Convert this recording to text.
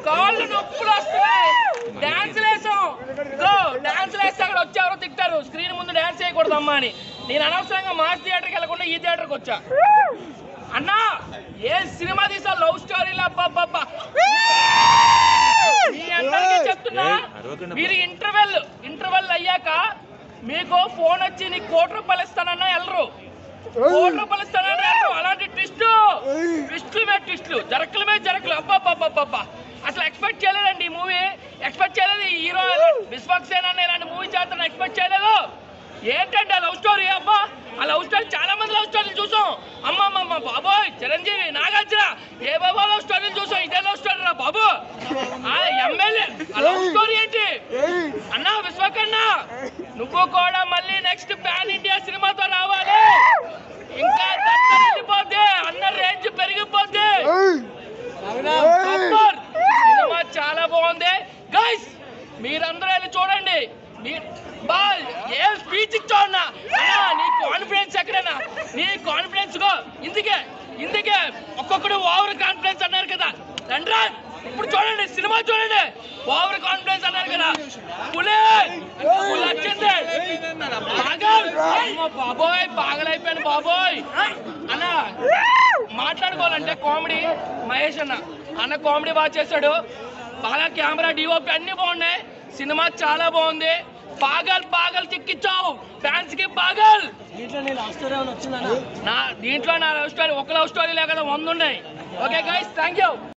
కాళ్ళు నొప్పులు వస్తున్నాయి డాన్స్ వేసాం ఇదిగో డాన్స్ వేస్తే అక్కడ వచ్చారో తిట్టారు స్క్రీన్ ముందు డాన్స్ చేయకూడదమ్మా అని నేను అనవసరంగా మాస్ థియేటర్కి వెళ్ళకుండా ఈ థియేటర్కి వచ్చా అన్నా ఏ సినిమా తీసా లవ్ స్టోరీలు అబ్బబ్బబ్బా మీ అందరికీ చెప్తున్నా మీరు ఇంటర్వెల్ ఇంటర్వెల్ అయ్యాక మీకు ఫోన్ వచ్చి నీకు కోటి రూపాయలు ఇస్తానన్నా వెళ్ళరు కోటి రూపాయలు ఇస్తానన్నా వెళ్ళరు అలాంటి ట్విస్ట్ ట్విస్టులు మీద ట్విస్టులు జరకల మీద జరకలు అబ్బాబ్బాబ్బా అసలు ఎక్స్పెక్ట్ చేయలేదండి ఈ మూవీ ఎక్స్పెక్ట్ చేయలేదు ఈ హీరో విశ్వక్సేన అన్న ఇలాంటి మూవీ చేస్తాను ఎక్స్పెక్ట్ చేయలేదు ఏంటంటే ఆ లవ్ స్టోరీ అబ్బా ఆ లవ్ స్టోరీ చాలా మంది లవ్ స్టోరీలు చూసాం అమ్మ అమ్మ బాబోయ్ చిరంజీవి నాగార్జున ఏ బాబా లవ్ స్టోరీలు చూసాం ఇదే లవ్ స్టోరీ రా బాబు ఆ ఎమ్మెల్యే ఆ లవ్ స్టోరీ ఏంటి అన్నా విశ్వకన్నా నువ్వు కూడా మళ్ళీ నెక్స్ట్ పాన్ ఇండియా సినిమాతో రావాలి ఇంకా దక్కరిల్లిపోద్ది అన్న రేంజ్ పెరిగిపోద్ది సూపర్ సినిమా చాలా బాగుంది గైస్ మీరందరూ వెళ్ళి చూడండి మీ- బా ఏ స్పీచ్ ఇచ్చావున్నా అన్నా నీ కాన్ఫిడెన్స్ ఎక్కడన్నా నీ కాన్ఫిడెన్స్ గో ఇందుకే ఇందుకే ఒక్కొక్కడు ఓవర్ కాన్ఫిడెన్స్ అన్నారు కదా రండ్రా ఇప్పుడు చూడండి సినిమా చూడండి ఓవర్ కాన్ఫిడెన్స్ అన్నారు కదా పులే పులి వచ్చింది పాగల్ అమ్మ బాబోయ్ పాగల్ అయిపోయాను బాబోయ్ అన్న మాట్లాడుకోవాలంటే కామెడీ మహేష్ అన్న అన్న కామెడీ బాగా చేశాడు బాగా కెమెరా డిఓపి అన్ని బాగున్నాయి సినిమా చాలా బాగుంది పాగల్ పాగల్ చిక్కిచ్చావు ఫ్యాన్స్ కి పాగల్ దీంట్లో నేను లవ్ స్టోరీ ఏమైనా వచ్చిందా నా దీంట్లో నా లవ్ స్టోరీ ఒక లవ్ స్టోరీ లేక వంద ఉన్నాయి ఓకే గైస్ థ్యాంక్ యూ